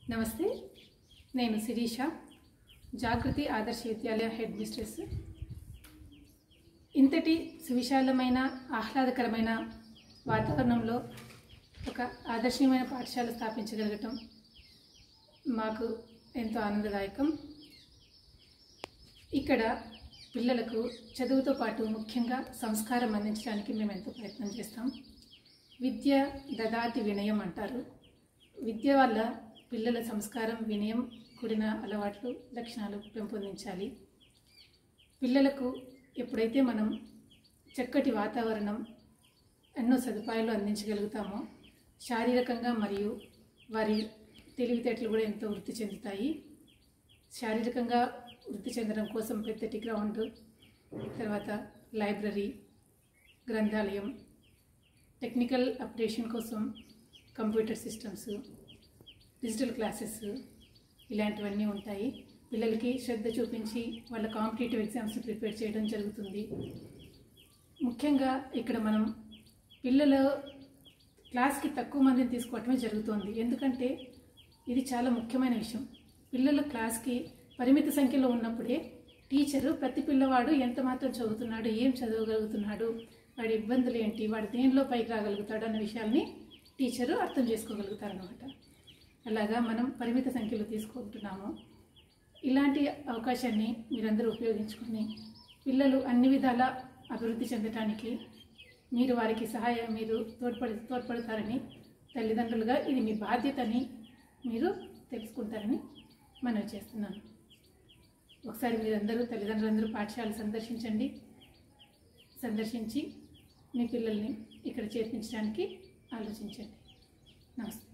నమస్తే నేను శిరీష జాగృతి ఆదర్శ విద్యాలయ హెడ్ మిస్ట్రెస్ ఇంతటి సువిశాలమైన ఆహ్లాదకరమైన వాతావరణంలో ఒక ఆదర్శనీయమైన పాఠశాల స్థాపించగలగటం మాకు ఎంతో ఆనందదాయకం ఇక్కడ పిల్లలకు చదువుతో పాటు ముఖ్యంగా సంస్కారం అందించడానికి మేము ఎంతో ప్రయత్నం చేస్తాం విద్య దదాతి వినయం అంటారు విద్య వల్ల పిల్లల సంస్కారం వినయం కూడిన అలవాట్లు లక్షణాలు పెంపొందించాలి పిల్లలకు ఎప్పుడైతే మనం చక్కటి వాతావరణం ఎన్నో సదుపాయాలు అందించగలుగుతామో శారీరకంగా మరియు వారి తెలివితేటలు కూడా ఎంతో వృద్ధి చెందుతాయి శారీరకంగా వృద్ధి చెందడం కోసం పెద్దటి గ్రౌండ్ తర్వాత లైబ్రరీ గ్రంథాలయం టెక్నికల్ అప్డేషన్ కోసం కంప్యూటర్ సిస్టమ్స్ డిజిటల్ క్లాసెస్ ఇలాంటివన్నీ ఉంటాయి పిల్లలకి శ్రద్ధ చూపించి వాళ్ళ కాంపిటేటివ్ ఎగ్జామ్స్ ప్రిపేర్ చేయడం జరుగుతుంది ముఖ్యంగా ఇక్కడ మనం పిల్లల క్లాస్కి తక్కువ మందిని తీసుకోవటమే జరుగుతుంది ఎందుకంటే ఇది చాలా ముఖ్యమైన విషయం పిల్లల క్లాస్కి పరిమిత సంఖ్యలో ఉన్నప్పుడే టీచరు ప్రతి పిల్లవాడు ఎంత మాత్రం చదువుతున్నాడు ఏం చదవగలుగుతున్నాడు వాడి ఇబ్బందులు ఏంటి వాడు దేనిలో పైకి రాగలుగుతాడు అన్న విషయాల్ని టీచరు అర్థం చేసుకోగలుగుతారనమాట అలాగా మనం పరిమిత సంఖ్యలో తీసుకుంటున్నాము ఇలాంటి అవకాశాన్ని మీరందరూ ఉపయోగించుకొని పిల్లలు అన్ని విధాల అభివృద్ధి చెందటానికి మీరు వారికి సహాయం మీరు తోడ్పడి తోడ్పడతారని తల్లిదండ్రులుగా ఇది మీ బాధ్యతని మీరు తెలుసుకుంటారని మనవి చేస్తున్నాను ఒకసారి మీరందరూ తల్లిదండ్రులందరూ పాఠశాల సందర్శించండి సందర్శించి మీ పిల్లల్ని ఇక్కడ చేర్పించడానికి ఆలోచించండి నమస్తే